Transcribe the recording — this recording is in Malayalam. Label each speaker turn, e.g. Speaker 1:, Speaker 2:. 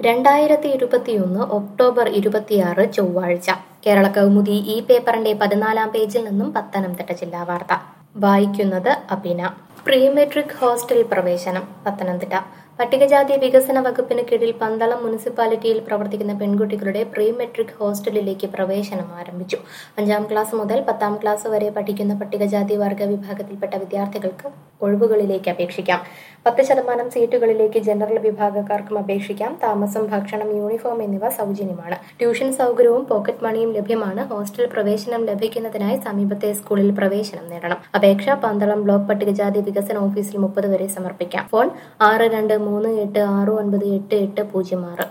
Speaker 1: രണ്ടായിരത്തി ഇരുപത്തിയൊന്ന് ഒക്ടോബർ ഇരുപത്തിയാറ് ചൊവ്വാഴ്ച കേരള കൗമുദി ഈ പേപ്പറിന്റെ പതിനാലാം പേജിൽ നിന്നും പത്തനംതിട്ട ജില്ലാ വാർത്ത വായിക്കുന്നത് അബിന പ്രീ മെട്രിക് ഹോസ്റ്റൽ പ്രവേശനം പത്തനംതിട്ട പട്ടികജാതി വികസന വകുപ്പിന് കീഴിൽ പന്തളം മുനിസിപ്പാലിറ്റിയിൽ പ്രവർത്തിക്കുന്ന പെൺകുട്ടികളുടെ പ്രീ മെട്രിക് ഹോസ്റ്റലിലേക്ക് പ്രവേശനം ആരംഭിച്ചു അഞ്ചാം ക്ലാസ് മുതൽ പത്താം ക്ലാസ് വരെ പഠിക്കുന്ന പട്ടികജാതി വർഗ വിഭാഗത്തിൽപ്പെട്ട വിദ്യാർത്ഥികൾക്ക് ഒഴിവുകളിലേക്ക് അപേക്ഷിക്കാം പത്ത് ശതമാനം സീറ്റുകളിലേക്ക് ജനറൽ വിഭാഗക്കാർക്കും അപേക്ഷിക്കാം താമസം ഭക്ഷണം യൂണിഫോം എന്നിവ സൗജന്യമാണ് ട്യൂഷൻ സൗകര്യവും പോക്കറ്റ് മണിയും ലഭ്യമാണ് ഹോസ്റ്റൽ പ്രവേശനം ലഭിക്കുന്നതിനായി സമീപത്തെ സ്കൂളിൽ പ്രവേശനം നേടണം അപേക്ഷ പന്തളം ബ്ലോക്ക് പട്ടികജാതി വികസന ഓഫീസിൽ മുപ്പത് വരെ സമർപ്പിക്കാം ഫോൺ ആറ് രണ്ട് മൂന്ന് എട്ട് ആറ് ഒൻപത് എട്ട് എട്ട് പൂജ്യം ആറ്